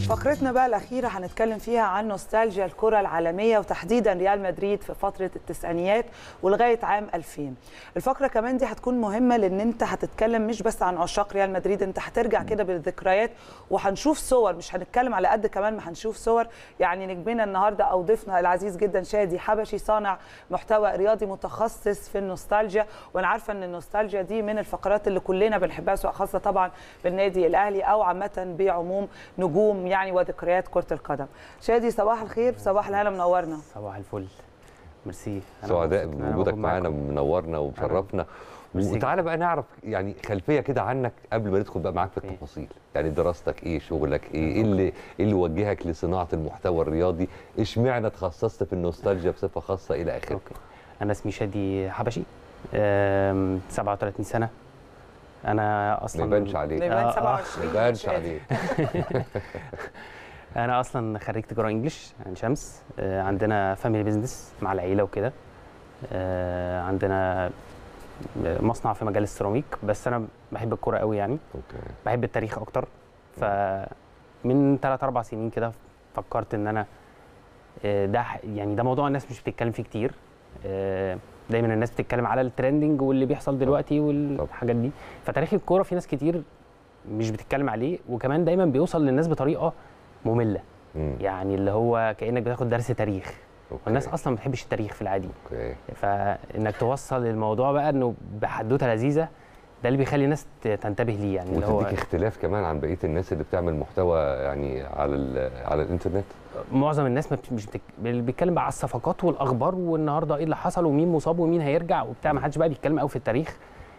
فقرتنا بقى الأخيرة هنتكلم فيها عن نوستالجيا الكرة العالمية وتحديدا ريال مدريد في فترة التسعينيات ولغاية عام 2000 الفقرة كمان دي هتكون مهمة لأن أنت هتتكلم مش بس عن عشاق ريال مدريد أنت هترجع كده بالذكريات وهنشوف صور مش هنتكلم على قد كمان ما هنشوف صور يعني نجمنا النهاردة أو ضيفنا العزيز جدا شادي حبشي صانع محتوى رياضي متخصص في النوستالجيا وأنا عارفة أن النوستالجيا دي من الفقرات اللي كلنا بنحبها سواء خاصة طبعا بالنادي الأهلي أو عامة بعموم نجوم يعني وذكريات كرة القدم شادي صباح الخير صباح الهلا منورنا صباح الفل ميرسي أنا سعداء مبسوط إن أنا بوجودك موجود معانا معاكم. منورنا ومشرفنا ميرسي. وتعالى بقى نعرف يعني خلفيه كده عنك قبل ما ندخل بقى معاك في أوكي. التفاصيل يعني دراستك ايه شغلك ايه ايه اللي ايه اللي وجهك لصناعه المحتوى الرياضي اشمعنى تخصصت في النوستالجيا بصفه خاصه الى اخره اوكي انا اسمي شادي حبشي أم، 37 سنه انا ما اصلا يبانش عليك نيمان آه، آه. 27 ما يبانش شادي. عليك انا اصلا خريج تجاره انجلش عين شمس أه، عندنا فاميلي بيزنس مع العيله وكده أه، عندنا مصنع في مجال السيراميك بس انا بحب الكوره قوي يعني اوكي بحب التاريخ اكتر فمن 3 4 سنين كده فكرت ان انا آه، ده ح- يعني ده موضوع الناس مش بتتكلم فيه كتير آه، دايما الناس بتتكلم على الترندنج واللي بيحصل دلوقتي والحاجات دي فتاريخ الكوره في ناس كتير مش بتتكلم عليه وكمان دايما بيوصل للناس بطريقه ممله مم. يعني اللي هو كانك بتاخد درس تاريخ أوكي. والناس اصلا ما بتحبش التاريخ في العادي اوكي فانك توصل الموضوع بقى انه بحدوته لذيذه ده اللي بيخلي الناس ت- تنتبه ليه يعني اللي هو وتديك اختلاف كمان عن بقيه الناس اللي بتعمل محتوى يعني على ال- على الانترنت معظم الناس ما بت- مش بتك... بيتكلم بقى على الصفقات والاخبار والنهارده ايه اللي حصل ومين مصاب ومين هيرجع وبتاع ما حدش بقى بيتكلم قوي في التاريخ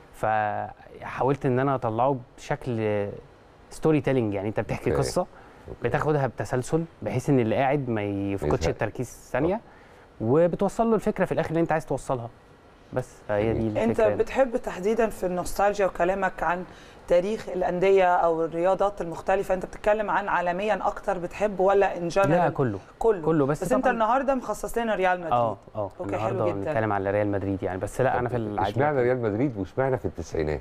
فحاولت ان انا اطلعه بشكل ستوري تيلينج يعني انت بتحكي أوكي. قصه أوكي. بتاخدها بتسلسل بحيث ان اللي قاعد ما يفقدش يزهق. التركيز ثانيه وبتوصل له الفكره في الاخر اللي انت عايز توصلها بس فهي دي جميل. الفكره انت يعني. بتحب تحديدا في النوستالجيا وكلامك عن تاريخ الانديه او الرياضات المختلفه انت بتتكلم عن عالميا اكتر بتحب ولا ان لا جنرال كله كله كله بس بس انت طبعاً- النهارده مخصص لنا ريال مدريد اه اه اوكي حلو النهارده جدا بنتكلم على ريال مدريد يعني بس لا انا في العادي اشمعنى ريال مدريد واشمعنى في التسعينات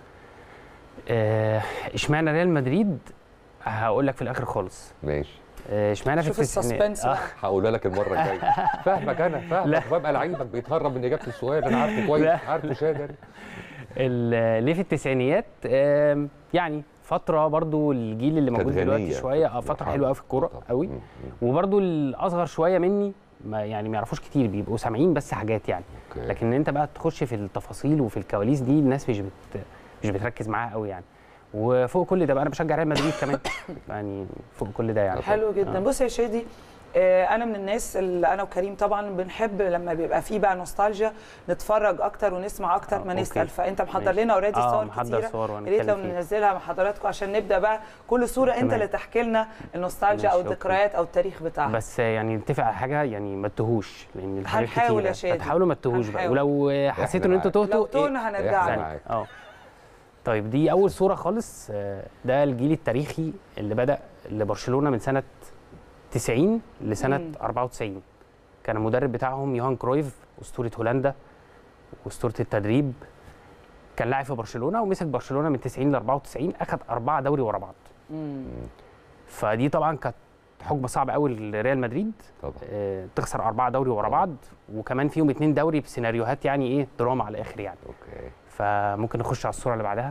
آه، اشمعنى ريال مدريد هقول لك في الاخر خالص ماشي آه، اشمعنى في شوف التسعينات؟ السسبنس آه، بقى هقولها لك المره الجايه فاهمك انا لا. فاهمك ببقى لعيبك بيتهرب من اجابه السؤال انا عارفه كويس لا. عارفه شادر ال- ليه في التسعينيات آم، يعني فتره برضو الجيل اللي موجود كانت دلوقتي غنية. شويه اه فتره مرحلة. حلوه قوي في الكوره طبعاً. قوي مم. مم. وبرضو الاصغر شويه مني ما يعني ما يعرفوش كتير بيبقوا سامعين بس حاجات يعني أوكي. لكن انت بقى تخش في التفاصيل وفي الكواليس دي الناس مش بت مش بتركز معاها قوي يعني وفوق كل ده بقى انا بشجع ريال مدريد كمان يعني فوق كل ده يعني حلو جدا آه. بص يا شادي آه، انا من الناس اللي انا وكريم طبعا بنحب لما بيبقى فيه بقى نوستالجيا نتفرج اكتر ونسمع اكتر آه، ما أوكي. نسال فانت محضر ماشي. لنا اوريدي آه، صور محضر كتيره صور يا ريت وهنتكلم لو فيها. ننزلها مع حضراتكم عشان نبدا بقى كل صوره انت تمام. اللي تحكي لنا النوستالجيا او ماشي، أوكي. الذكريات او التاريخ بتاعها بس يعني نتفق على حاجه يعني ما تتوهوش لان الحاجات هنحاول كتيرة. يا شادي. هتحاولوا ما تتوهوش بقى هنحاول. ولو حسيتوا ان معاك. انتوا لو تهتوا تهنا هنرجع إحنا لك معاك. اه طيب دي اول صوره خالص آه، ده الجيل التاريخي اللي بدا لبرشلونه من سنه 90 لسنه مم. 94 كان المدرب بتاعهم يوهان كرويف اسطوره هولندا واسطوره التدريب كان لاعب في برشلونه ومسك برشلونه من 90 ل 94 اخذ اربعه دوري ورا بعض مم. فدي طبعا كانت حقبه صعبه قوي لريال مدريد طبعا آه، تخسر أربعة دوري ورا طبعاً. بعض وكمان فيهم اتنين دوري بسيناريوهات يعني إيه دراما على الآخر يعني اوكي فممكن نخش على الصورة اللي بعدها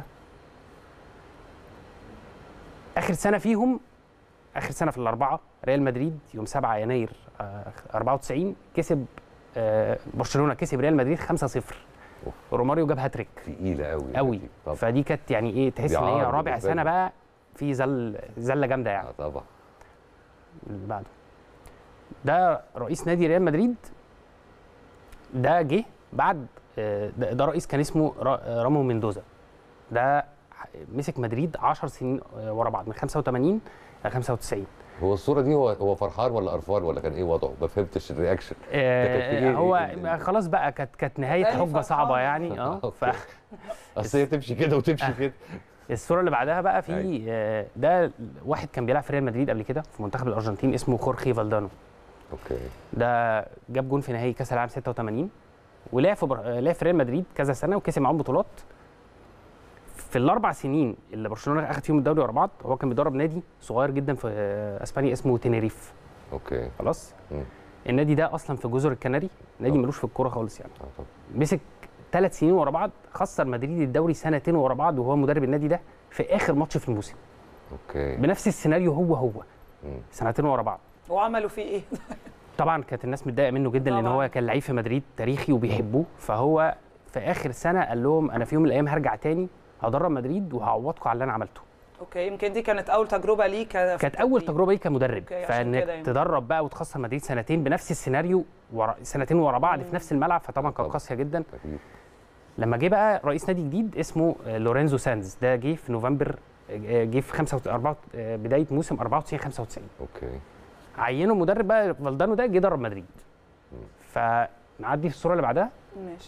آخر سنة فيهم آخر سنة في الأربعة ريال مدريد يوم 7 يناير آه، 94 كسب آه، برشلونة كسب ريال مدريد 5-0 أوف. روماريو جاب هاتريك تقيله قوي قوي طبعا فدي كانت يعني إيه تحس إن هي بيعار رابع بالنسبة سنة لي. بقى في زل زلة جامدة يعني آه، طبعا اللي بعده ده رئيس نادي ريال مدريد ده جه بعد آه، ده, ده رئيس كان اسمه را- آه، رامون ميندوزا ده ح- مسك مدريد 10 سنين آه، ورا بعض من 85 ل 95 هو الصوره دي هو هو فرحان ولا قرفان ولا كان ايه وضعه ما فهمتش الرياكشن كانت آه، إيه- هو إيه- إيه- خلاص بقى كانت كانت نهايه تاني حقبه فرحان. صعبه يعني اه أوكي. اصل هي تمشي كده وتمشي كده فالصوره اللي بعدها بقى في أيوة. آه، ده واحد كان بيلعب في ريال مدريد قبل كده في منتخب الارجنتين اسمه خورخي فالدانو اوكي ده جاب جون في نهائي كاس العالم 86 ولعب في بر... لعب في ريال مدريد كذا سنه وكسب معاهم بطولات في الاربع سنين اللي برشلونه اخذ فيهم الدوري ورا بعض هو كان بيدرب نادي صغير جدا في آه، اسبانيا اسمه تينيريف اوكي خلاص مم. النادي ده اصلا في جزر الكناري نادي طب. ملوش في الكوره خالص يعني آه، طب. مسك ثلاث سنين ورا بعض خسر مدريد الدوري سنتين ورا بعض وهو مدرب النادي ده في اخر ماتش في الموسم اوكي بنفس السيناريو هو هو مم. سنتين ورا بعض وعملوا فيه ايه؟ طبعا كانت الناس متضايقه منه جدا لان طبعاً. هو كان لعيب في مدريد تاريخي وبيحبوه فهو في اخر سنه قال لهم انا في يوم من الايام هرجع تاني هدرب مدريد وهعوضكم على اللي انا عملته اوكي يمكن دي كانت اول تجربه ليه ك- في كانت اول التدريب. تجربه ليه كمدرب أوكي، عشان كده فانك يعني. تدرب بقى وتخسر مدريد سنتين بنفس السيناريو ورا سنتين ورا بعض في نفس الملعب فطبعا كانت طبعاً. قاسيه جدا اكيد لما جه بقى رئيس نادي جديد اسمه آه، لورينزو سانز ده جه في نوفمبر آه، جه في 5 بدايه موسم 94 95 اوكي عينوا مدرب بقى فالدانو ده جه درب مدريد فنعدي في الصوره اللي بعدها ماشي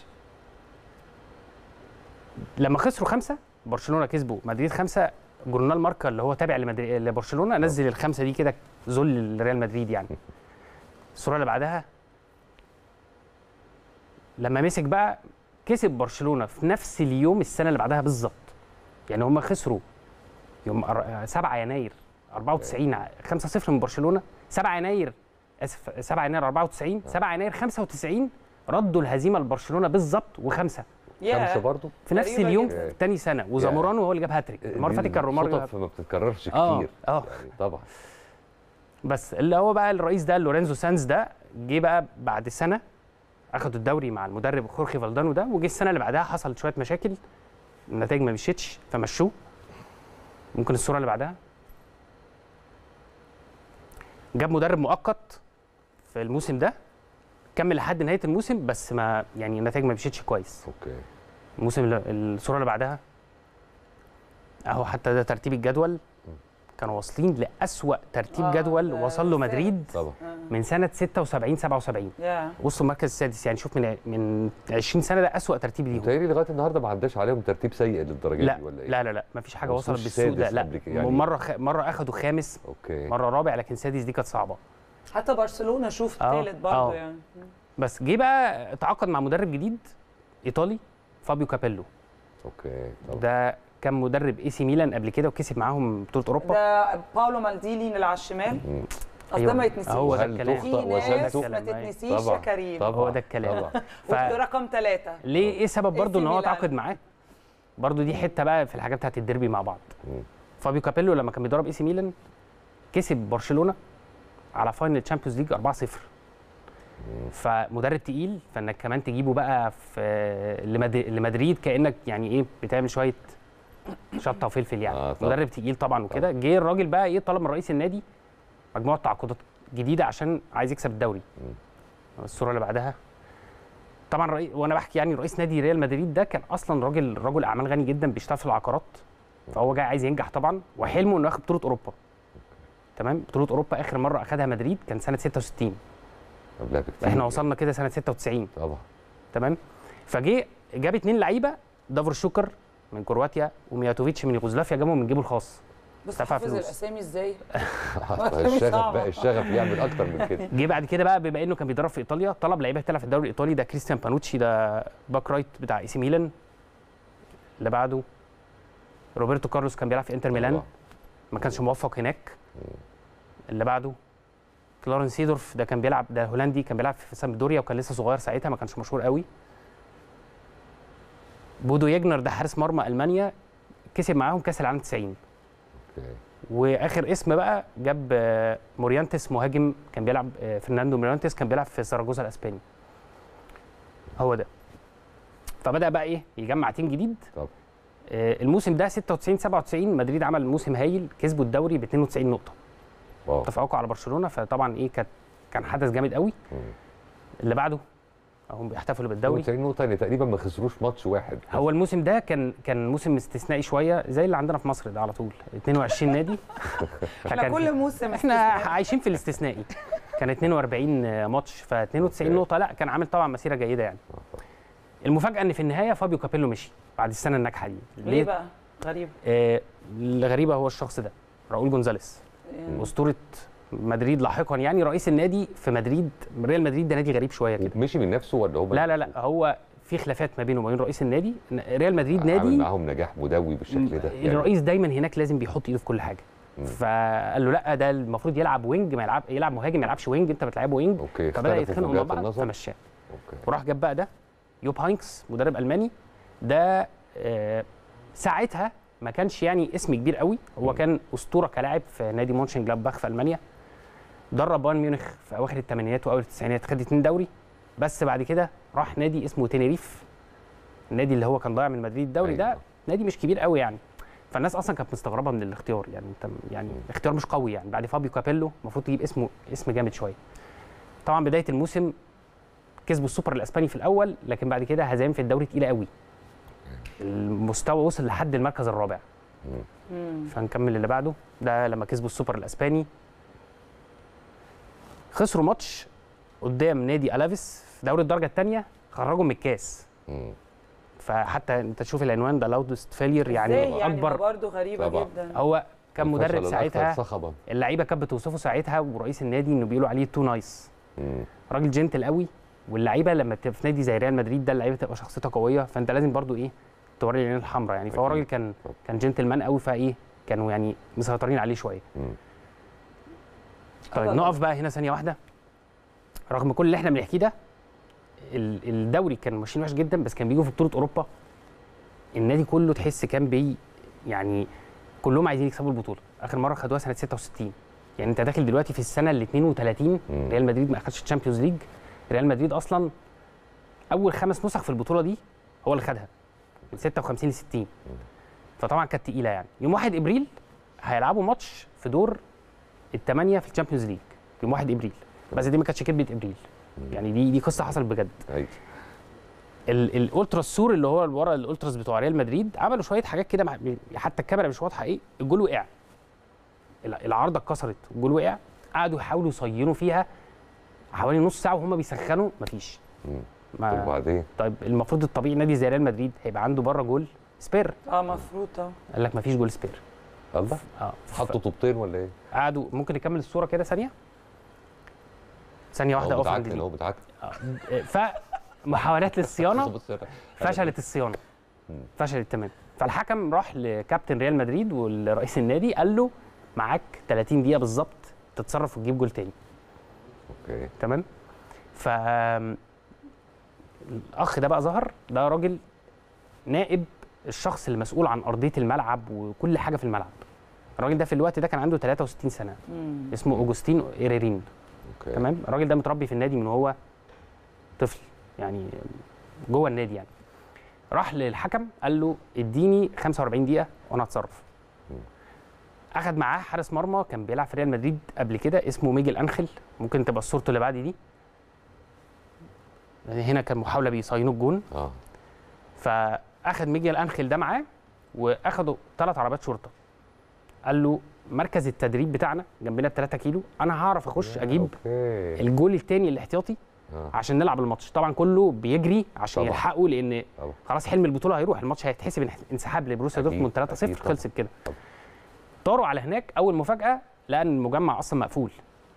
لما خسروا خمسه برشلونه كسبوا مدريد خمسه جورنال ماركا اللي هو تابع لمدريد لبرشلونه نزل الخمسه دي كده ذل لريال مدريد يعني الصوره اللي بعدها لما مسك بقى كسب برشلونه في نفس اليوم السنه اللي بعدها بالظبط يعني هم خسروا يوم أر- 7 يناير 94 5-0 من برشلونه 7 يناير اسف 7 يناير 94 7 يناير 95 ردوا الهزيمه لبرشلونه بالظبط وخمسه ياه. خمسه برضه في نفس غريبة اليوم جداً. في تاني سنه وزامورانو هو اللي جاب هاتريك المره اللي فاتت كان رومارو صدف جاب- ما بتتكررش اه كتير اه يعني طبعا بس اللي هو بقى الرئيس ده لورينزو سانز ده جه بقى بعد سنه اخدوا الدوري مع المدرب خورخي فالدانو ده وجه السنه اللي بعدها حصلت شويه مشاكل النتائج ما مشيتش فمشوه ممكن الصوره اللي بعدها جاب مدرب مؤقت في الموسم ده كمل لحد نهايه الموسم بس ما يعني النتائج ما مشيتش كويس اوكي الموسم اللي الصوره اللي بعدها اهو حتى ده ترتيب الجدول كانوا واصلين لأسوأ ترتيب آه، جدول ده وصل له الثالث. مدريد طبعا من سنه 76 77 يا وصلوا المركز السادس يعني شوف من من 20 سنه ده أسوأ ترتيب ليهم متهيألي لغايه النهارده ما عداش عليهم ترتيب سيء للدرجه لا دي ولا ايه؟ لا لا لا مفيش حاجه ما وصلت وصلوش بالسوء ده سادس لا قبل كده يعني. مره خ... مره اخدوا خامس اوكي مره رابع لكن سادس دي كانت صعبه حتى برشلونه شوف آه، ثالث برضه آه. يعني بس جه بقى تعاقد مع مدرب جديد ايطالي فابيو كابيلو اوكي طبعا ده كان مدرب اي سي ميلان قبل كده وكسب معاهم بطوله اوروبا ده باولو مالديني اللي على الشمال مم. اصل أيوة. ده ما يتنسيش هو ده وهل الكلام في تخطأ ناس وسلسل؟ ما الكلام، أيوة. تتنسيش يا طبعا كريم طبعا هو ده الكلام. طبعا ف... رقم ثلاثة ليه ايه سبب برضه AC ان هو ميلان. تعاقد معاه برضه دي حته بقى في الحاجات بتاعت الديربي مع بعض مم. فابيو كابيلو لما كان بيدرب اي سي ميلان كسب برشلونه على فاينل تشامبيونز ليج 4-0 فمدرب تقيل فانك كمان تجيبه بقى في لمد- لمدريد كانك يعني ايه بتعمل شويه شطه وفلفل يعني آه، طبعا. مدرب تقيل طبعا وكده جه الراجل بقى ايه طلب من رئيس النادي مجموعه تعاقدات جديده عشان عايز يكسب الدوري الصوره اللي بعدها طبعا رئي... وانا بحكي يعني رئيس نادي ريال مدريد ده كان اصلا راجل رجل اعمال غني جدا بيشتغل في العقارات فهو جاي عايز ينجح طبعا وحلمه انه ياخد بطوله اوروبا تمام بطوله اوروبا اخر مره اخذها مدريد كان سنه 66 قبلها بكتير احنا وصلنا كده سنه 96 طبعا تمام فجه جاب اتنين لعيبه دافور شوكر من كرواتيا ومياتوفيتش من يوغوسلافيا جابهم من جيبه الخاص بس دفع حافظ فلوس. الاسامي ازاي الشغف صعبة. بقى الشغف يعمل اكتر من كده جه بعد كده بقى بما انه كان بيدرب في ايطاليا طلب لعيبه تلعب في الدوري الايطالي ده كريستيان بانوتشي ده باك رايت بتاع اي سي ميلان اللي بعده روبرتو كارلوس كان بيلعب في انتر ميلان طبعاً. ما كانش موفق هناك اللي بعده كلارنس سيدورف ده كان بيلعب ده هولندي كان بيلعب في سامدوريا وكان لسه صغير ساعتها ما كانش مشهور قوي بودو يجنر ده حارس مرمى المانيا كسب معاهم كاس العالم 90 اوكي واخر اسم بقى جاب آه، موريانتس مهاجم كان بيلعب آه، فرناندو موريانتس كان بيلعب في ساراجوزا الاسباني هو ده فبدا بقى ايه يجمع تيم جديد طب آه، الموسم ده 96 97 مدريد عمل موسم هايل كسبوا الدوري ب 92 نقطه واو تفوقوا على برشلونه فطبعا ايه كانت كان حدث جامد قوي مم. اللي بعده هم بيحتفلوا بالدوري 92 نقطه يعني تقريبا ما خسروش ماتش واحد هو الموسم ده كان كان موسم استثنائي شويه زي اللي عندنا في مصر ده على طول 22 نادي احنا فكان كل موسم احنا استثناء. عايشين في الاستثنائي كان 42 ماتش ف 92 أوكي. نقطه لا كان عامل طبعا مسيره جيده يعني المفاجاه ان في النهايه فابيو كابيلو مشي بعد السنه الناجحه دي ليه بقى غريب آه الغريبه هو الشخص ده راؤول جونزاليس يعني اسطوره مدريد لاحقا يعني رئيس النادي في مدريد ريال مدريد ده نادي غريب شويه كده ومشي من نفسه ولا هو لا لا لا هو في خلافات ما بينه وما بين رئيس النادي إن ريال مدريد عامل نادي معاهم نجاح مدوي بالشكل ده يعني الرئيس دايما هناك لازم بيحط ايده في كل حاجه مم. فقال له لا ده المفروض يلعب وينج ما يلعب يلعب مهاجم ما يلعبش وينج انت بتلعبه وينج اوكي فبدا اختلفوا في يتخانقوا مع وجهات بعض النظر فمشاه اوكي وراح جاب بقى ده يوب هاينكس مدرب الماني ده آه، ساعتها ما كانش يعني اسم كبير قوي هو مم. كان اسطوره كلاعب في نادي مونشن جلادباخ في المانيا درب بايرن ميونخ في اواخر الثمانينات واول التسعينات خد اتنين دوري بس بعد كده راح نادي اسمه تينيريف النادي اللي هو كان ضايع من مدريد الدوري ده أيوة. نادي مش كبير قوي يعني فالناس اصلا كانت مستغربه من الاختيار يعني انت يعني مم. اختيار مش قوي يعني بعد فابيو كابيلو المفروض تجيب اسمه اسم جامد شويه طبعا بدايه الموسم كسبوا السوبر الاسباني في الاول لكن بعد كده هزايم في الدوري تقيله قوي المستوى وصل لحد المركز الرابع مم. مم. فنكمل اللي بعده ده لما كسبوا السوبر الاسباني خسروا ماتش قدام نادي الافيس في دوري الدرجه الثانيه خرجوا من الكاس مم. فحتى انت تشوف العنوان ده لاودست فيلير إزاي يعني اكبر برضه غريبه طبعا. جدا هو كان مدرب الفشل الأكثر ساعتها صخبا اللعيبه كانت بتوصفه ساعتها ورئيس النادي انه بيقولوا عليه تو نايس مم. راجل جنتل قوي واللعيبه لما بتبقى في نادي زي ريال مدريد ده اللعيبه تبقى شخصيتها قويه فانت لازم برضو ايه توري العين الحمراء يعني فهو أكيد. راجل كان طبعا. كان جنتلمان قوي فايه كانوا يعني مسيطرين عليه شويه مم. طيب الله. نقف بقى هنا ثانيه واحده رغم كل اللي احنا بنحكيه ده ال- الدوري كان ماشيين وحش جدا بس كان بيجوا في بطوله اوروبا النادي كله تحس كان بي يعني كلهم عايزين يكسبوا البطوله اخر مره خدوها سنه 66 يعني انت داخل دلوقتي في السنه ال 32 مم. ريال مدريد ما اخدش الشامبيونز ليج ريال مدريد اصلا اول خمس نسخ في البطوله دي هو اللي خدها من 56 ل 60 فطبعا كانت تقيله يعني يوم 1 ابريل هيلعبوا ماتش في دور الثمانيه في الشامبيونز ليج يوم 1 ابريل بس دي ما كانتش كدبه ابريل يعني دي دي قصه حصلت بجد ايوه ال- الالترا السور اللي هو ورا الالتراس بتوع ريال مدريد عملوا شويه حاجات كده مع- حتى الكاميرا مش واضحه ايه الجول وقع ال- العارضه اتكسرت الجول وقع قعدوا يحاولوا يصينوا فيها حوالي نص ساعه وهم بيسخنوا مفيش مم. طب ما وبعدين طيب المفروض الطبيعي نادي زي ريال مدريد هيبقى عنده بره جول سبير اه مفروض اه قال لك مفيش جول سبير الله اه حطوا طوبتين ولا ايه؟ قعدوا ممكن نكمل الصوره كده ثانيه ثانيه واحده هو اقف عند بتعكن دي هو بتعكن آه، فمحاولات للصيانه بص هنا. فشلت الصيانه مم. فشلت تمام فالحكم راح لكابتن ريال مدريد والرئيس النادي قال له معاك 30 دقيقه بالظبط تتصرف وتجيب جول تاني اوكي تمام ف الاخ ده بقى ظهر ده راجل نائب الشخص المسؤول عن ارضيه الملعب وكل حاجه في الملعب الراجل ده في الوقت ده كان عنده 63 سنه مم. اسمه اوجوستين ايريرين اوكي تمام الراجل ده متربي في النادي من وهو طفل يعني جوه النادي يعني راح للحكم قال له اديني 45 دقيقه وانا هتصرف مم. اخد معاه حارس مرمى كان بيلعب في ريال مدريد قبل كده اسمه ميجل انخل ممكن تبقى صورته اللي بعد دي هنا كان محاوله بيصينوا الجون اه فاخد ميجل انخل ده معاه واخدوا ثلاث عربيات شرطه قال له مركز التدريب بتاعنا جنبنا ب 3 كيلو انا هعرف اخش اجيب اوكي الجول الثاني الاحتياطي آه. عشان نلعب الماتش طبعا كله بيجري عشان طبعا. يلحقوا لان طبعا. خلاص حلم البطوله هيروح الماتش هيتحسب انح- انسحاب لبروسيا أكيد، دورتموند 3-0 أكيد طبعا. خلصت كده طبعا. طاروا على هناك اول مفاجاه لقى ان المجمع اصلا مقفول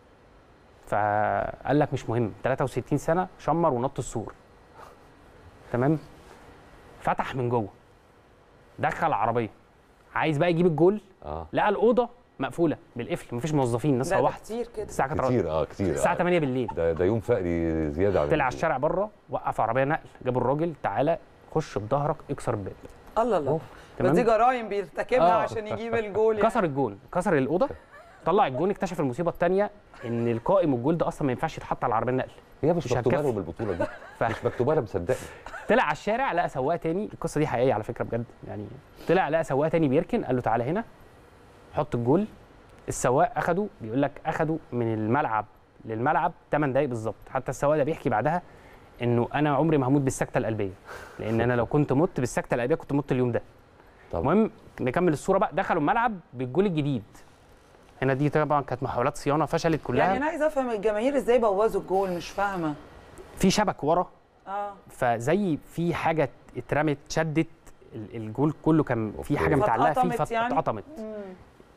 فقال لك مش مهم 63 سنه شمر ونط السور تمام فتح من جوه دخل عربيه عايز بقى يجيب الجول اه لقى الاوضه مقفوله بالقفل مفيش موظفين الناس لا ده روحت كتير كده الساعه كانت كتير اه كتير الساعه آه. 8 بالليل ده ده يوم فقري زياده عن طلع على اللزوم. الشارع بره وقف عربيه نقل جابوا الراجل تعالى خش بظهرك اكسر الباب الله الله بس تمام دي جرايم بيرتكبها آه. عشان يجيب الجول يعني. كسر الجون كسر الاوضه طلع الجون اكتشف المصيبه الثانيه ان القائم والجول ده اصلا ما ينفعش يتحط على العربيه النقل هي مش مش مكتوبه هتكفي. لهم البطوله دي ف- مش مكتوبه لها مصدقني طلع على الشارع لقى سواق تاني القصه دي حقيقيه على فكره بجد يعني طلع لقى سواق تاني بيركن قال له تعالى هنا حط الجول السواق اخده بيقول لك اخده من الملعب للملعب 8 دقايق بالظبط حتى السواق ده بيحكي بعدها انه انا عمري ما هموت بالسكته القلبيه لان انا لو كنت مت بالسكته القلبيه كنت مت اليوم ده طبعا المهم نكمل الصوره بقى دخلوا الملعب بالجول الجديد هنا دي طبعا كانت محاولات صيانه فشلت كلها يعني انا عايزه افهم الجماهير ازاي بوظوا الجول مش فاهمه في شبك ورا اه فزي في حاجه اترمت شدت ال- الجول كله كان في أوكي. حاجه متعلقه فيه فاتقطمت يعني؟ فاتقطمت مم.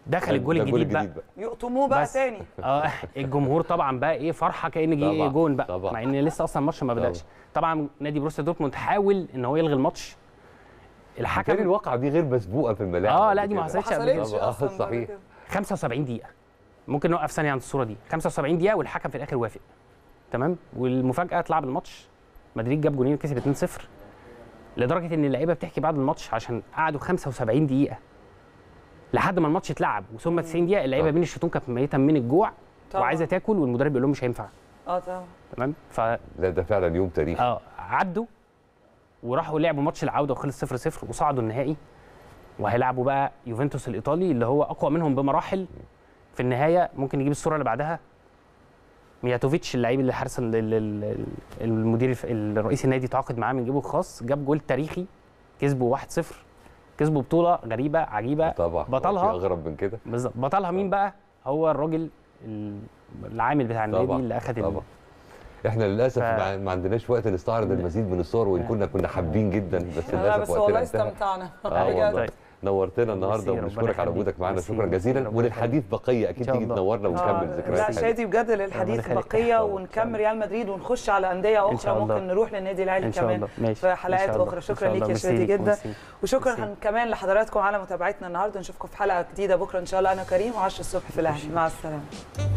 دخل ده- الجول ده الجديد بقى بقى يقطموه بقى بس. تاني اه الجمهور طبعا بقى ايه فرحه كان جه طبعاً، جون بقى طبعاً. مع ان لسه اصلا الماتش ما بداش طبعا نادي بروسيا دورتموند حاول ان هو يلغي الماتش كان الحكم الواقعه دي غير مسبوقه في الملاعب آه، قبل لا، دي ما كده. ما حصلتش قبل كده. حصلتش آه، اصلا بعد صحيح. كده. 75 دقيقه ممكن نوقف ثانيه عند الصوره دي 75 دقيقه والحكم في الاخر وافق تمام والمفاجاه اتلعب الماتش مدريد جاب جونين وكسب 2-0 لدرجه ان اللعيبه بتحكي بعد الماتش عشان قعدوا 75 دقيقه لحد ما الماتش اتلعب وثم 90 دقيقه اللعيبه آه. بين الشوطين كانت ميته من الجوع طبعاً. وعايزه تاكل والمدرب بيقول لهم مش هينفع اه طبعا تمام ف لا ده فعلا يوم تاريخي اه عدوا وراحوا لعبوا ماتش العوده وخلص 0 0 وصعدوا النهائي وهيلعبوا بقى يوفنتوس الايطالي اللي هو اقوى منهم بمراحل في النهايه ممكن نجيب الصوره اللي بعدها مياتوفيتش اللعيب اللي حارس ال- ال- ال- المدير الف- الرئيس النادي تعاقد معاه من جيبه الخاص جاب جول تاريخي كسبوا 1 0 كسبوا بطوله غريبه عجيبه طبعا بطلها. في اغرب من كده بالظبط بطلها مين بقى هو الراجل ال- العامل بتاع النادي طبعاً، اللي اخذ ال- طبعا احنا للاسف ف- ما- ما عندناش وقت نستعرض المزيد من الصور وان كنا كنا حابين جدا بس لا للاسف بس وقتنا والله انتهى استمتعنا اه والله طيب. نورتنا النهارده ميرسي، وبنشكرك ربنا على يخليك. وجودك معانا ميرسي، شكرا ميرسي، جزيلا ربنا وللحديث بقيه إن اكيد شاء تيجي الله. تنورنا ونكمل آه، ذكريات لا حلوة. شادي بجد للحديث ربنا يخليك. بقيه إن شاء ونكمل الله. ريال مدريد ونخش على انديه إن اخرى شاء الله. ممكن نروح للنادي الاهلي ان شاء كمان الله ماشي في إن حلقات شاء الله. اخرى إن شكرا شاء ليك الله. يا ميرسي شادي ليك، جدا ميرسي. وشكرا ميرسي. كمان لحضراتكم على متابعتنا النهارده نشوفكم في حلقه جديده بكره ان شاء الله انا كريم و10 الصبح في الاهلي مع السلامه